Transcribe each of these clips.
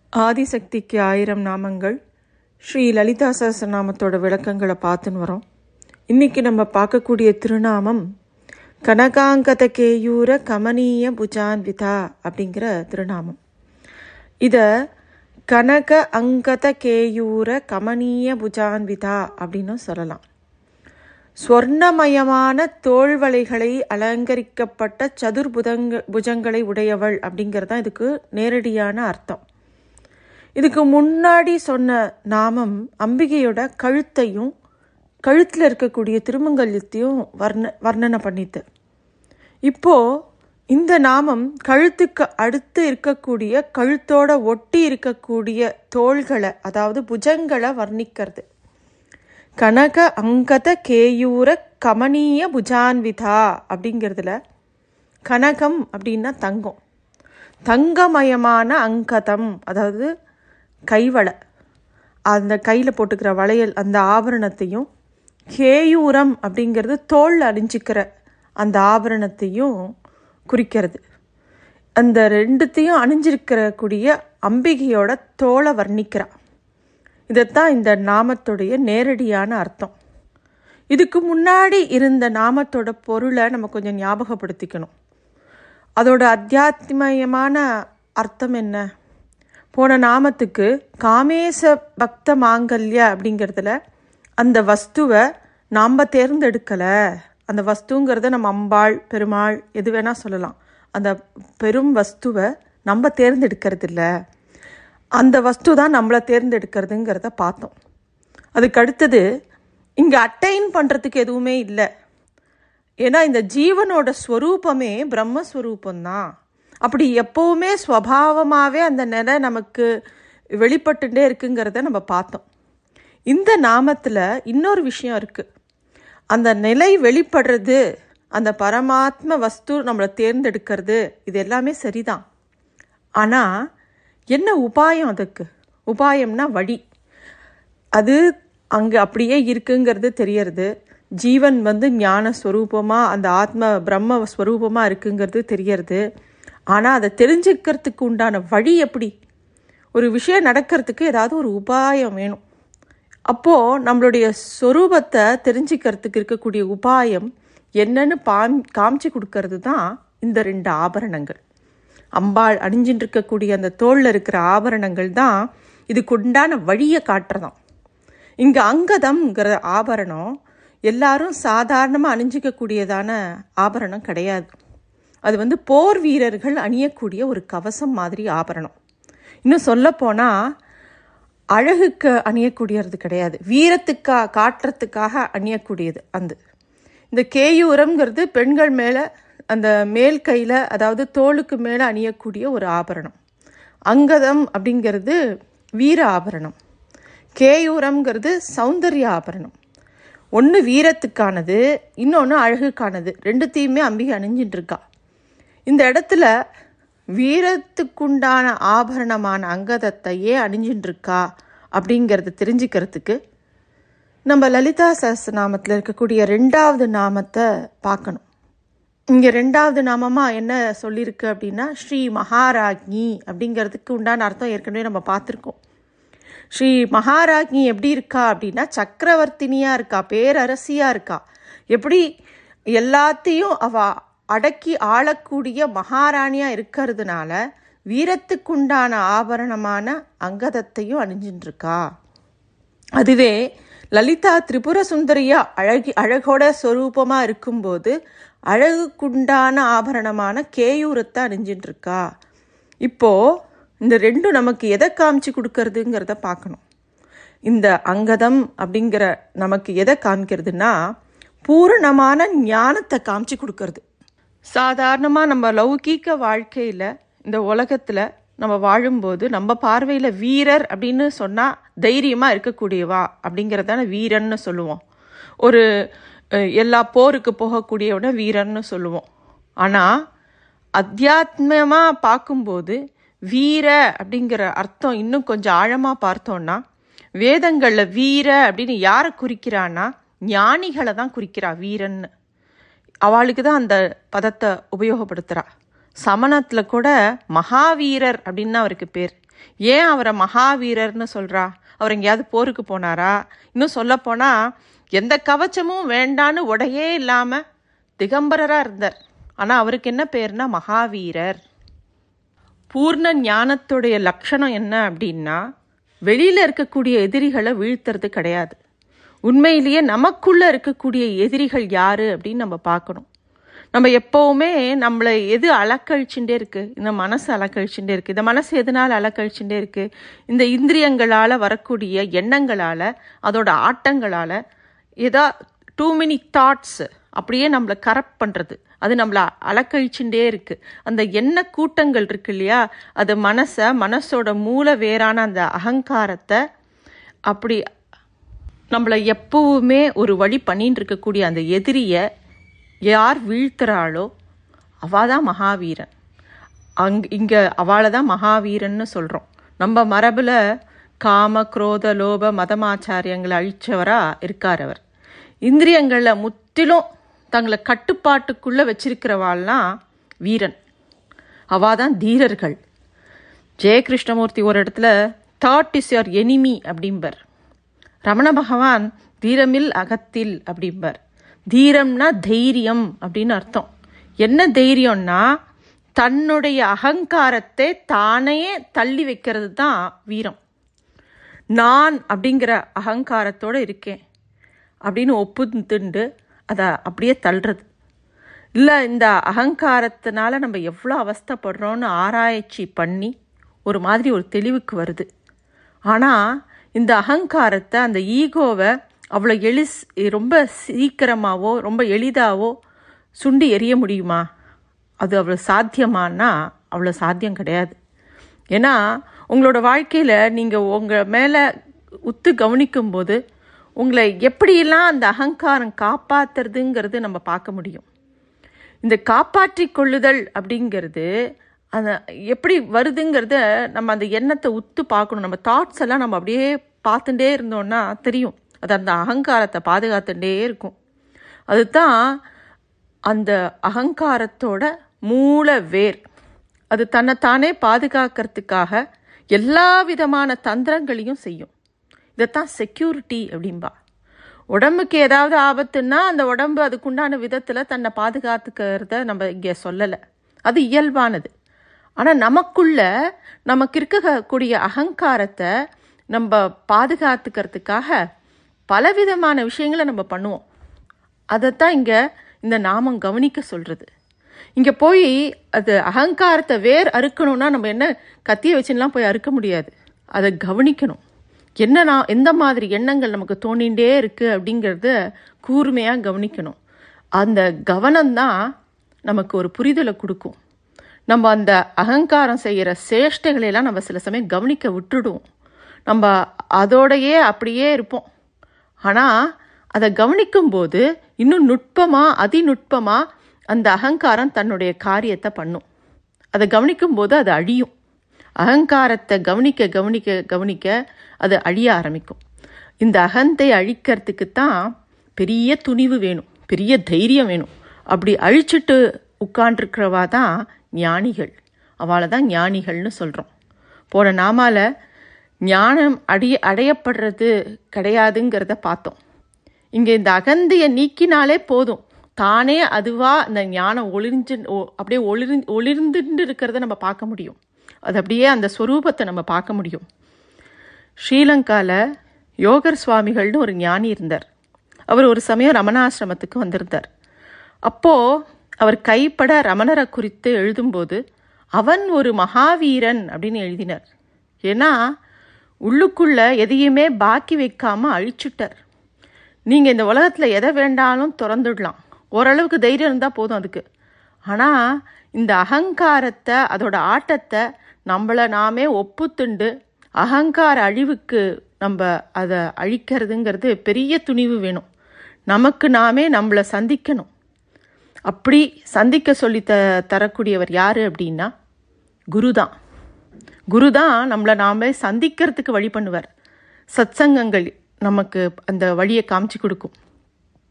ஆதிசக்திக்கு ஆயிரம் நாமங்கள் ஸ்ரீ லலிதா சஹஸ்ரநாமத்தோட விளக்கங்களை பார்த்துன்னு வரோம் இன்னைக்கு நம்ம பார்க்கக்கூடிய திருநாமம் கனகாங்கத கேயூர கமனீய புஜான்விதா அப்படிங்கிற திருநாமம் இதை கனக அங்கத கேயூர கமனீய புஜான்விதா அப்படின்னும் சொல்லலாம் ஸ்வர்ணமயமான தோள்வளைகளை அலங்கரிக்கப்பட்ட சதுர்புதங்க புஜங்களை உடையவள் அப்படிங்கிறது தான் இதுக்கு நேரடியான அர்த்தம் இதுக்கு முன்னாடி சொன்ன நாமம் அம்பிகையோட கழுத்தையும் கழுத்தில் இருக்கக்கூடிய திருமங்கல்யத்தையும் வர்ண வர்ணனை பண்ணித்து இப்போ இந்த நாமம் கழுத்துக்கு அடுத்து இருக்கக்கூடிய கழுத்தோட ஒட்டி இருக்கக்கூடிய தோள்களை அதாவது புஜங்களை வர்ணிக்கிறது கனக அங்கத கேயூர கமனீய புஜான்விதா அப்படிங்கிறதுல கனகம் அப்படின்னா தங்கம் தங்கமயமான அங்கதம் அதாவது கைவளை அந்த கையில் போட்டுக்கிற வளையல் அந்த ஆபரணத்தையும் கேயூரம் அப்படிங்கிறது தோல் அணிஞ்சிக்கிற அந்த ஆபரணத்தையும் குறிக்கிறது அந்த ரெண்டுத்தையும் அணிஞ்சிருக்கிற கூடிய அம்பிகையோட தோலை வர்ணிக்கிறா இதைத்தான் இந்த நாமத்துடைய நேரடியான அர்த்தம் இதுக்கு முன்னாடி இருந்த நாமத்தோட பொருளை நம்ம கொஞ்சம் ஞாபகப்படுத்திக்கணும் அதோட அத்தியாத்மயமான அர்த்தம் என்ன போன நாமத்துக்கு காமேச பக்த மாங்கல்ய அப்படிங்கிறதுல அந்த வஸ்துவை நாம் தேர்ந்தெடுக்கலை அந்த வஸ்துங்கிறத நம்ம அம்பாள் பெருமாள் எது வேணால் சொல்லலாம் அந்த பெரும் வஸ்துவை நம்ம தேர்ந்தெடுக்கிறது இல்லை அந்த வஸ்து தான் நம்மளை தேர்ந்தெடுக்கிறதுங்கிறத பார்த்தோம் அதுக்கு அடுத்தது இங்கே அட்டைன் பண்ணுறதுக்கு எதுவுமே இல்லை ஏன்னா இந்த ஜீவனோட ஸ்வரூபமே பிரம்மஸ்வரூபந்தான் அப்படி எப்போவுமே ஸ்வபாவமாகவே அந்த நிலை நமக்கு வெளிப்பட்டுட்டே இருக்குங்கிறத நம்ம பார்த்தோம் இந்த நாமத்தில் இன்னொரு விஷயம் இருக்குது அந்த நிலை வெளிப்படுறது அந்த பரமாத்ம வஸ்து நம்மளை தேர்ந்தெடுக்கிறது இது எல்லாமே சரிதான் ஆனால் என்ன உபாயம் அதுக்கு உபாயம்னா வழி அது அங்கே அப்படியே இருக்குங்கிறது தெரியறது ஜீவன் வந்து ஞான ஸ்வரூபமாக அந்த ஆத்ம பிரம்ம ஸ்வரூபமாக இருக்குங்கிறது தெரியறது ஆனால் அதை தெரிஞ்சுக்கிறதுக்கு உண்டான வழி எப்படி ஒரு விஷயம் நடக்கிறதுக்கு ஏதாவது ஒரு உபாயம் வேணும் அப்போது நம்மளுடைய ஸ்வரூபத்தை தெரிஞ்சுக்கிறதுக்கு இருக்கக்கூடிய உபாயம் என்னன்னு பாம் காமிச்சு கொடுக்கறது தான் இந்த ரெண்டு ஆபரணங்கள் அம்பாள் அணிஞ்சின்னு இருக்கக்கூடிய அந்த தோளில் இருக்கிற ஆபரணங்கள் தான் இதுக்கு உண்டான வழியை காட்டுறதாம் இங்கே அங்கதம்ங்கிற ஆபரணம் எல்லாரும் சாதாரணமாக அணிஞ்சிக்கக்கூடியதான ஆபரணம் கிடையாது அது வந்து போர் வீரர்கள் அணியக்கூடிய ஒரு கவசம் மாதிரி ஆபரணம் இன்னும் சொல்லப்போனால் அழகுக்கு அணியக்கூடியது கிடையாது வீரத்துக்கா காட்டுறதுக்காக அணியக்கூடியது அந்த இந்த கேயூரம்ங்கிறது பெண்கள் மேலே அந்த மேல் கையில் அதாவது தோளுக்கு மேலே அணியக்கூடிய ஒரு ஆபரணம் அங்கதம் அப்படிங்கிறது வீர ஆபரணம் கேயூரம்ங்கிறது சௌந்தர்ய ஆபரணம் ஒன்று வீரத்துக்கானது இன்னொன்று அழகுக்கானது ரெண்டுத்தையுமே அம்பிகை அணிஞ்சிட்டு இருக்கா இந்த இடத்துல வீரத்துக்குண்டான ஆபரணமான அங்கதத்தையே அணிஞ்சிட்டு இருக்கா அப்படிங்கிறத தெரிஞ்சுக்கிறதுக்கு நம்ம லலிதா சஹஸ்ரநாமத்தில் இருக்கக்கூடிய ரெண்டாவது நாமத்தை பார்க்கணும் இங்கே ரெண்டாவது நாமமாக என்ன சொல்லியிருக்கு அப்படின்னா ஸ்ரீ மகாராஜ்ஞி அப்படிங்கிறதுக்கு உண்டான அர்த்தம் ஏற்கனவே நம்ம பார்த்துருக்கோம் ஸ்ரீ மகாராஜ்ஞி எப்படி இருக்கா அப்படின்னா சக்கரவர்த்தினியாக இருக்கா பேரரசியாக இருக்கா எப்படி எல்லாத்தையும் அவ அடக்கி ஆளக்கூடிய மகாராணியாக இருக்கிறதுனால வீரத்துக்குண்டான ஆபரணமான அங்கதத்தையும் அணிஞ்சின்னு இருக்கா அதுவே லலிதா திரிபுர சுந்தரியா அழகி அழகோட ஸ்வரூபமாக இருக்கும்போது அழகுக்குண்டான ஆபரணமான கேயூரத்தை அணிஞ்சிட்டு இருக்கா இப்போ இந்த ரெண்டும் நமக்கு எதை காமிச்சு கொடுக்கறதுங்கிறத பார்க்கணும் இந்த அங்கதம் அப்படிங்கிற நமக்கு எதை காமிக்கிறதுனா பூரணமான ஞானத்தை காமிச்சு கொடுக்கறது சாதாரணமாக நம்ம லௌகீக வாழ்க்கையில் இந்த உலகத்தில் நம்ம வாழும்போது நம்ம பார்வையில் வீரர் அப்படின்னு சொன்னால் தைரியமாக இருக்கக்கூடியவா அப்படிங்கிறதான வீரன்னு சொல்லுவோம் ஒரு எல்லா போருக்கு போகக்கூடியவன வீரன்னு சொல்லுவோம் ஆனால் அத்தியாத்மமாக பார்க்கும்போது வீர அப்படிங்கிற அர்த்தம் இன்னும் கொஞ்சம் ஆழமாக பார்த்தோன்னா வேதங்களில் வீர அப்படின்னு யாரை குறிக்கிறான்னா ஞானிகளை தான் குறிக்கிறா வீரன்னு அவளுக்கு தான் அந்த பதத்தை உபயோகப்படுத்துகிறா சமணத்தில் கூட மகாவீரர் அப்படின்னு அவருக்கு பேர் ஏன் அவரை மகாவீரர்னு சொல்றா அவர் எங்கேயாவது போருக்கு போனாரா இன்னும் சொல்லப்போனா எந்த கவச்சமும் வேண்டான்னு உடையே இல்லாம திகம்பரரா இருந்தார் ஆனா அவருக்கு என்ன பேர்னா மகாவீரர் பூர்ண ஞானத்துடைய லட்சணம் என்ன அப்படின்னா வெளியில இருக்கக்கூடிய எதிரிகளை வீழ்த்துறது கிடையாது உண்மையிலேயே நமக்குள்ள இருக்கக்கூடிய எதிரிகள் யாரு அப்படின்னு நம்ம பார்க்கணும் நம்ம எப்பவுமே நம்மளை எது அலக்கழிச்சுட்டே இருக்கு இந்த மனசு அலக்கழிச்சுட்டே இருக்கு இந்த மனசு எதனால அலக்கழிச்சுட்டே இருக்கு இந்த இந்திரியங்களால வரக்கூடிய எண்ணங்களால அதோட ஆட்டங்களால ஏதோ டூ மெனி தாட்ஸ் அப்படியே நம்மளை கரப்ட் பண்றது அது நம்மளை அலக்கழிச்சுட்டே இருக்கு அந்த எண்ண கூட்டங்கள் இருக்கு இல்லையா அது மனசை மனசோட மூல வேறான அந்த அகங்காரத்தை அப்படி நம்மளை எப்பவுமே ஒரு வழி பண்ணிட்டு இருக்கக்கூடிய அந்த எதிரியை யார் வீழ்த்துறாளோ அவள் தான் மகாவீரன் அங் இங்கே அவளை தான் மகாவீரன்னு சொல்கிறோம் நம்ம மரபில் காம குரோத லோப மதமாச்சாரியங்களை அழிச்சவராக இருக்கார் அவர் இந்திரியங்களில் முற்றிலும் தங்களை கட்டுப்பாட்டுக்குள்ளே வச்சிருக்கிறவாள்லாம் வீரன் அவா தான் தீரர்கள் ஜெய கிருஷ்ணமூர்த்தி ஒரு இடத்துல தாட் இஸ் யுவர் எனிமி அப்படிம்பர் ரமண பகவான் தீரமில் அகத்தில் அப்படிம்பர் தீரம்னா தைரியம் அப்படின்னு அர்த்தம் என்ன தைரியம்னா தன்னுடைய அகங்காரத்தை தானே தள்ளி வைக்கிறது தான் வீரம் நான் அப்படிங்கிற அகங்காரத்தோட இருக்கேன் அப்படின்னு ஒப்புத்துண்டு அதை அப்படியே தள்ளுறது இல்லை இந்த அகங்காரத்தினால நம்ம எவ்வளோ அவஸ்தைப்படுறோன்னு ஆராய்ச்சி பண்ணி ஒரு மாதிரி ஒரு தெளிவுக்கு வருது ஆனால் இந்த அகங்காரத்தை அந்த ஈகோவை அவ்வளோ எளிஸ் ரொம்ப சீக்கிரமாவோ ரொம்ப எளிதாவோ சுண்டி எரிய முடியுமா அது அவ்வளோ சாத்தியமானா அவ்வளோ சாத்தியம் கிடையாது ஏன்னா உங்களோட வாழ்க்கையில் நீங்கள் உங்கள் மேலே உத்து கவனிக்கும்போது உங்களை எப்படியெல்லாம் அந்த அகங்காரம் காப்பாத்துறதுங்கிறது நம்ம பார்க்க முடியும் இந்த காப்பாற்றி கொள்ளுதல் அப்படிங்கிறது அந்த எப்படி வருதுங்கிறத நம்ம அந்த எண்ணத்தை உத்து பார்க்கணும் நம்ம தாட்ஸ் எல்லாம் நம்ம அப்படியே பார்த்துட்டே இருந்தோம்னா தெரியும் அது அந்த அகங்காரத்தை பாதுகாத்துட்டே இருக்கும் அதுதான் அந்த அகங்காரத்தோட மூல வேர் அது தன்னைத்தானே பாதுகாக்கிறதுக்காக எல்லா விதமான தந்திரங்களையும் செய்யும் இதைத்தான் செக்யூரிட்டி அப்படின்பா உடம்புக்கு ஏதாவது ஆபத்துன்னா அந்த உடம்பு அதுக்குண்டான விதத்தில் தன்னை பாதுகாத்துக்கிறத நம்ம இங்கே சொல்லலை அது இயல்பானது ஆனால் நமக்குள்ள நமக்கு இருக்கக்கூடிய அகங்காரத்தை நம்ம பாதுகாத்துக்கிறதுக்காக பலவிதமான விஷயங்களை நம்ம பண்ணுவோம் அதைத்தான் இங்கே இந்த நாமம் கவனிக்க சொல்கிறது இங்கே போய் அது அகங்காரத்தை வேர் அறுக்கணும்னா நம்ம என்ன கத்தியை வச்சுலாம் போய் அறுக்க முடியாது அதை கவனிக்கணும் என்ன நான் எந்த மாதிரி எண்ணங்கள் நமக்கு தோண்டிகிட்டே இருக்குது அப்படிங்கிறத கூர்மையாக கவனிக்கணும் அந்த கவனம்தான் நமக்கு ஒரு புரிதலை கொடுக்கும் நம்ம அந்த அகங்காரம் செய்கிற சேஷ்டைகளையெல்லாம் நம்ம சில சமயம் கவனிக்க விட்டுடுவோம் நம்ம அதோடையே அப்படியே இருப்போம் ஆனால் அதை கவனிக்கும்போது இன்னும் நுட்பமாக அதிநுட்பமாக அந்த அகங்காரம் தன்னுடைய காரியத்தை பண்ணும் அதை கவனிக்கும்போது அது அழியும் அகங்காரத்தை கவனிக்க கவனிக்க கவனிக்க அது அழிய ஆரம்பிக்கும் இந்த அகந்தை அழிக்கிறதுக்கு தான் பெரிய துணிவு வேணும் பெரிய தைரியம் வேணும் அப்படி அழிச்சிட்டு உட்காண்டிருக்கிறவா தான் ஞானிகள் அவளை தான் ஞானிகள்னு சொல்கிறோம் போன நாமால ஞானம் அடைய அடையப்படுறது கிடையாதுங்கிறத பார்த்தோம் இங்கே இந்த அகந்தையை நீக்கினாலே போதும் தானே அதுவா இந்த ஞானம் ஒளிர்ந்து ஒ- அப்படியே ஒளிர் ஒளிர்ந்துட்டு இருக்கிறத நம்ம பார்க்க முடியும் அது அப்படியே அந்த ஸ்வரூபத்தை நம்ம பார்க்க முடியும் ஸ்ரீலங்கால யோகர் சுவாமிகள்னு ஒரு ஞானி இருந்தார் அவர் ஒரு சமயம் ரமணாசிரமத்துக்கு வந்திருந்தார் அப்போ அவர் கைப்பட ரமணரை குறித்து எழுதும்போது அவன் ஒரு மகாவீரன் அப்படின்னு எழுதினார் ஏன்னா உள்ளுக்குள்ள எதையுமே பாக்கி வைக்காம அழிச்சுட்டார் நீங்கள் இந்த உலகத்தில் எதை வேண்டாலும் திறந்துடலாம் ஓரளவுக்கு தைரியம் இருந்தால் போதும் அதுக்கு ஆனால் இந்த அகங்காரத்தை அதோட ஆட்டத்தை நம்மளை நாமே ஒப்புத்துண்டு அகங்கார அழிவுக்கு நம்ம அதை அழிக்கிறதுங்கிறது பெரிய துணிவு வேணும் நமக்கு நாமே நம்மளை சந்திக்கணும் அப்படி சந்திக்க சொல்லி த தரக்கூடியவர் யார் அப்படின்னா குரு தான் குரு தான் நம்மளை நாமே சந்திக்கிறதுக்கு வழி பண்ணுவார் சத்சங்கங்கள் நமக்கு அந்த வழியை காமிச்சு கொடுக்கும்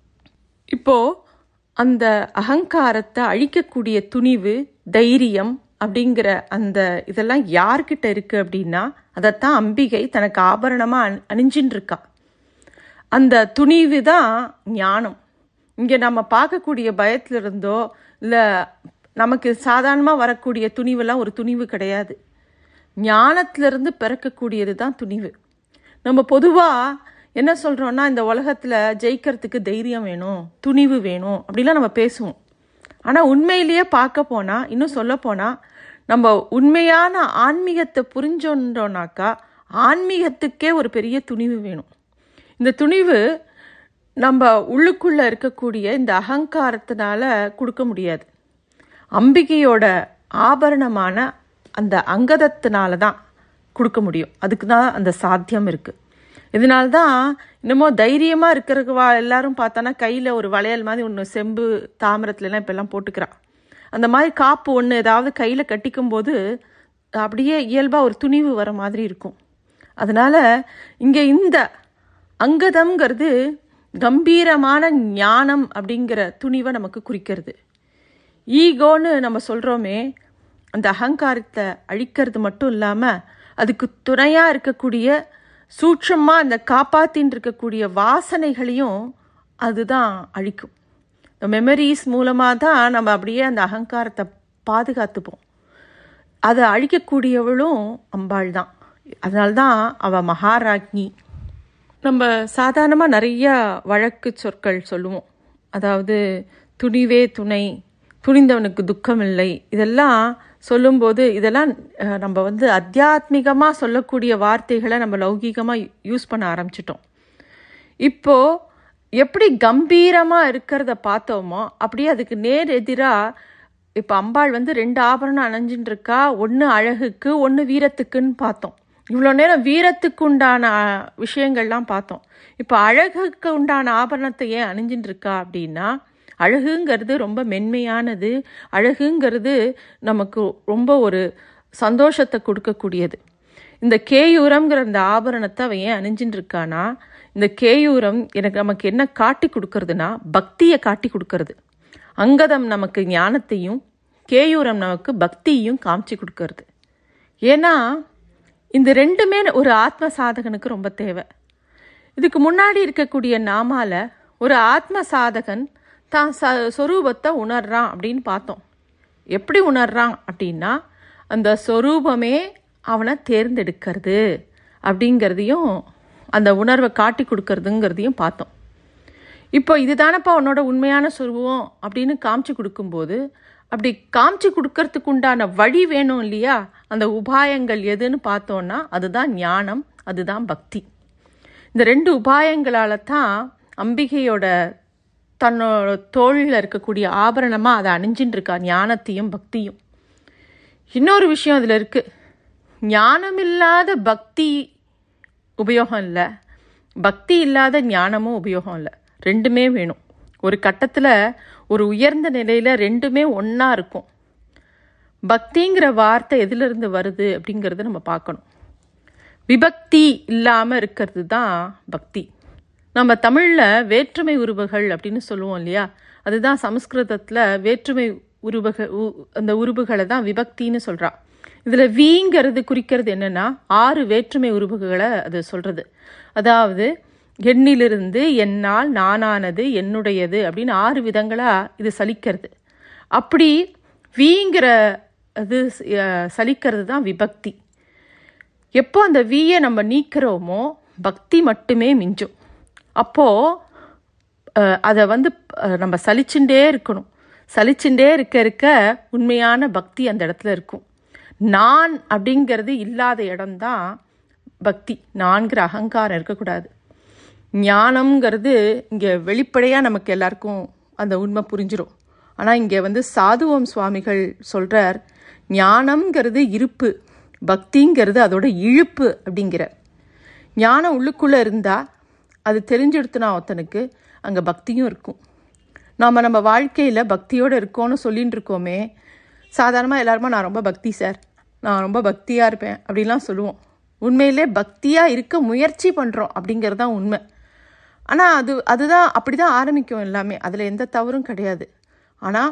இப்போ அந்த அகங்காரத்தை அழிக்கக்கூடிய துணிவு தைரியம் அப்படிங்கிற அந்த இதெல்லாம் யார்கிட்ட இருக்கு அப்படின்னா அதைத்தான் அம்பிகை தனக்கு ஆபரணமா அணி அணிஞ்சின்னு இருக்கா அந்த துணிவு தான் ஞானம் இங்கே நம்ம பார்க்கக்கூடிய பயத்துல இருந்தோ இல்லை நமக்கு சாதாரணமாக வரக்கூடிய துணிவெல்லாம் ஒரு துணிவு கிடையாது ஞானத்திலிருந்து பிறக்கக்கூடியது தான் துணிவு நம்ம பொதுவாக என்ன சொல்கிறோன்னா இந்த உலகத்தில் ஜெயிக்கிறதுக்கு தைரியம் வேணும் துணிவு வேணும் அப்படிலாம் நம்ம பேசுவோம் ஆனால் உண்மையிலேயே பார்க்க போனால் இன்னும் சொல்ல போனால் நம்ம உண்மையான ஆன்மீகத்தை புரிஞ்சோன்றோனாக்கா ஆன்மீகத்துக்கே ஒரு பெரிய துணிவு வேணும் இந்த துணிவு நம்ம உள்ளுக்குள்ளே இருக்கக்கூடிய இந்த அகங்காரத்தினால கொடுக்க முடியாது அம்பிகையோட ஆபரணமான அந்த அங்கதத்தினால தான் கொடுக்க முடியும் அதுக்கு தான் அந்த சாத்தியம் இருக்குது இதனால தான் இன்னமும் தைரியமாக இருக்கிறவா எல்லாரும் பார்த்தோன்னா கையில் ஒரு வளையல் மாதிரி ஒன்று செம்பு தாமிரத்துலலாம் இப்போல்லாம் போட்டுக்கிறா அந்த மாதிரி காப்பு ஒன்று ஏதாவது கையில் கட்டிக்கும் போது அப்படியே இயல்பாக ஒரு துணிவு வர மாதிரி இருக்கும் அதனால் இங்கே இந்த அங்கதம்ங்கிறது கம்பீரமான ஞானம் அப்படிங்கிற துணிவை நமக்கு குறிக்கிறது ஈகோன்னு நம்ம சொல்கிறோமே அந்த அகங்காரத்தை அழிக்கிறது மட்டும் இல்லாமல் அதுக்கு துணையாக இருக்கக்கூடிய சூட்சமாக அந்த காப்பாத்தின்னு இருக்கக்கூடிய வாசனைகளையும் அதுதான் அழிக்கும் இந்த மெமரிஸ் மூலமாக தான் நம்ம அப்படியே அந்த அகங்காரத்தை பாதுகாத்துப்போம் அதை அழிக்கக்கூடியவளும் அம்பாள் தான் அதனால்தான் அவள் மகாராஜ்ஞி நம்ம சாதாரணமாக நிறைய வழக்கு சொற்கள் சொல்லுவோம் அதாவது துணிவே துணை துணிந்தவனுக்கு துக்கம் இல்லை இதெல்லாம் சொல்லும்போது இதெல்லாம் அஹ், நம்ம வந்து அத்தியாத்மிகமாக சொல்லக்கூடிய வார்த்தைகளை நம்ம லௌகீகமாக யூஸ் பண்ண ஆரம்பிச்சிட்டோம் இப்போ எப்படி கம்பீரமாக இருக்கிறத பார்த்தோமோ அப்படியே அதுக்கு நேர் எதிராக இப்போ அம்பாள் வந்து ரெண்டு ஆபரணம் அணைஞ்சின்னு இருக்கா ஒன்று அழகுக்கு ஒன்று வீரத்துக்குன்னு பார்த்தோம் இவ்வளோ நேரம் வீரத்துக்கு உண்டான அஹ், விஷயங்கள்லாம் பார்த்தோம் இப்போ அழகுக்கு உண்டான ஆபரணத்தை ஏன் அணிஞ்சின்னு இருக்கா அப்படின்னா அழகுங்கிறது ரொம்ப மென்மையானது அழகுங்கிறது நமக்கு ரொம்ப ஒரு சந்தோஷத்தை கொடுக்கக்கூடியது இந்த கேயூரம்ங்கிற இந்த ஆபரணத்தை அவன் ஏன் அணிஞ்சின்னு இருக்கானா இந்த கேயூரம் எனக்கு நமக்கு என்ன காட்டி கொடுக்கறதுனா பக்தியை காட்டி கொடுக்கறது அங்கதம் நமக்கு ஞானத்தையும் கேயூரம் நமக்கு பக்தியையும் காமிச்சு கொடுக்கறது ஏன்னா இந்த ரெண்டுமே ஒரு ஆத்ம சாதகனுக்கு ரொம்ப தேவை இதுக்கு முன்னாடி இருக்கக்கூடிய நாமால ஒரு ஆத்ம சாதகன் தான் ச சொரூபத்தை உணர்றான் அப்படின்னு பார்த்தோம் எப்படி உணர்றான் அப்படின்னா அந்த சொரூபமே அவனை தேர்ந்தெடுக்கிறது அப்படிங்கிறதையும் அந்த உணர்வை காட்டி கொடுக்கறதுங்கிறதையும் பார்த்தோம் இப்போ இதுதானப்பா உன்னோட உண்மையான சொருபம் அப்படின்னு காமிச்சு கொடுக்கும்போது அப்படி காமிச்சு கொடுக்கறதுக்கு உண்டான வழி வேணும் இல்லையா அந்த உபாயங்கள் எதுன்னு பார்த்தோன்னா அதுதான் ஞானம் அதுதான் பக்தி இந்த ரெண்டு உபாயங்களால தான் அம்பிகையோட தன்னோட தோளில் இருக்கக்கூடிய ஆபரணமாக அதை அணிஞ்சின்னு இருக்கா ஞானத்தையும் பக்தியும் இன்னொரு விஷயம் அதில் இருக்குது ஞானமில்லாத பக்தி உபயோகம் இல்லை பக்தி இல்லாத ஞானமும் உபயோகம் இல்லை ரெண்டுமே வேணும் ஒரு கட்டத்தில் ஒரு உயர்ந்த நிலையில் ரெண்டுமே ஒன்றா இருக்கும் பக்திங்கிற வார்த்தை எதிலிருந்து வருது அப்படிங்கிறத நம்ம பார்க்கணும் விபக்தி இல்லாமல் இருக்கிறது தான் பக்தி நம்ம தமிழில் வேற்றுமை உருவுகள் அப்படின்னு சொல்லுவோம் இல்லையா அதுதான் சமஸ்கிருதத்தில் வேற்றுமை உருவக உ- அந்த உருவுகளை தான் விபக்தின்னு சொல்றா இதில் வீங்கிறது குறிக்கிறது என்னன்னா ஆறு வேற்றுமை உருவுகளை அது சொல்றது அதாவது எண்ணிலிருந்து என்னால் நானானது என்னுடையது அப்படின்னு ஆறு விதங்களா இது சலிக்கிறது அப்படி வீங்கிற அது அஹ், சலிக்கிறது தான் விபக்தி எப்போ அந்த வீயை நம்ம நீக்கிறோமோ பக்தி மட்டுமே மிஞ்சும் அப்போது அதை வந்து அஹ், நம்ம சலிச்சுட்டே இருக்கணும் சலிச்சுட்டே இருக்க இருக்க உண்மையான பக்தி அந்த இடத்துல இருக்கும் நான் அப்படிங்கிறது இல்லாத இடம்தான் பக்தி நான்கிற அகங்காரம் இருக்கக்கூடாது ஞானம்ங்கிறது இங்கே வெளிப்படையாக நமக்கு எல்லாருக்கும் அந்த உண்மை புரிஞ்சிரும் ஆனால் இங்கே வந்து சாதுவம் சுவாமிகள் சொல்கிறார் ஞானம்ங்கிறது இருப்பு பக்திங்கிறது அதோட இழுப்பு அப்படிங்கிற ஞானம் உள்ளுக்குள்ளே இருந்தால் அது தெரிஞ்செடுத்துனா ஒருத்தனுக்கு அங்கே பக்தியும் இருக்கும் நாம் நம்ம வாழ்க்கையில் பக்தியோடு இருக்கோம்னு சொல்லிட்டு இருக்கோமே சாதாரணமாக எல்லாருமா நான் ரொம்ப பக்தி சார் நான் ரொம்ப பக்தியாக இருப்பேன் அப்படிலாம் சொல்லுவோம் உண்மையிலே பக்தியாக இருக்க முயற்சி பண்ணுறோம் அப்படிங்கிறது தான் உண்மை ஆனால் அது அதுதான் அப்படி தான் ஆரம்பிக்கும் எல்லாமே அதில் எந்த தவறும் கிடையாது ஆனால்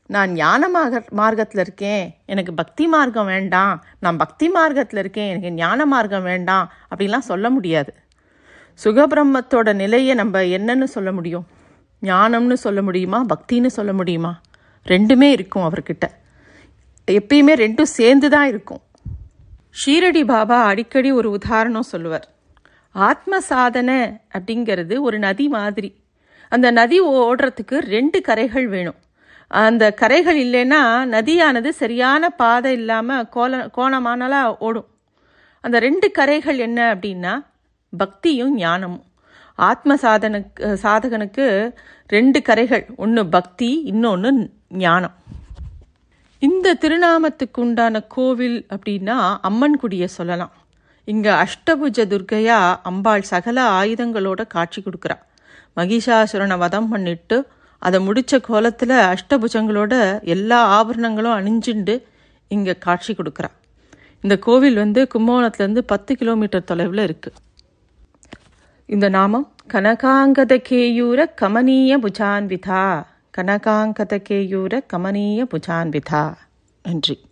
நான் ஞான மார்க மார்க்கத்தில் இருக்கேன் எனக்கு பக்தி மார்க்கம் வேண்டாம் நான் பக்தி மார்க்கத்தில் இருக்கேன் எனக்கு ஞான மார்க்கம் வேண்டாம் அப்படிலாம் சொல்ல முடியாது சுகபிரம்மத்தோட நிலையை நம்ம என்னன்னு சொல்ல முடியும் ஞானம்னு சொல்ல முடியுமா பக்தின்னு சொல்ல முடியுமா ரெண்டுமே இருக்கும் அவர்கிட்ட எப்பயுமே ரெண்டும் சேர்ந்து தான் இருக்கும் ஷீரடி பாபா அடிக்கடி ஒரு உதாரணம் சொல்லுவார் ஆத்ம சாதனை அப்படிங்கிறது ஒரு நதி மாதிரி அந்த நதி ஓடுறதுக்கு ரெண்டு கரைகள் வேணும் அந்த கரைகள் இல்லைன்னா நதியானது சரியான பாதை இல்லாமல் கோல கோணமானலாம் ஓடும் அந்த ரெண்டு கரைகள் என்ன அப்படின்னா பக்தியும் ஞானமும் ஆத்ம சாதனுக்கு சாதகனுக்கு ரெண்டு கரைகள் ஒன்று பக்தி இன்னொன்று ஞானம் இந்த திருநாமத்துக்கு உண்டான கோவில் அப்படின்னா அம்மன் குடியை சொல்லலாம் இங்கே அஷ்டபுஜ துர்க்கையா அம்பாள் சகல ஆயுதங்களோட காட்சி கொடுக்குறா மகிஷாசுரனை வதம் பண்ணிட்டு அதை முடித்த கோலத்தில் அஷ்டபுஜங்களோட எல்லா ஆபரணங்களும் அணிஞ்சுண்டு இங்கே காட்சி கொடுக்குறா இந்த கோவில் வந்து கும்பகோணத்துலேருந்து பத்து கிலோமீட்டர் தொலைவில் இருக்குது இந்த நாமம் கனகாங்கத கேயூர கமனீய புஜான்விதா கனகாங்கத கேயூர கமனீய புஜான்விதா நன்றி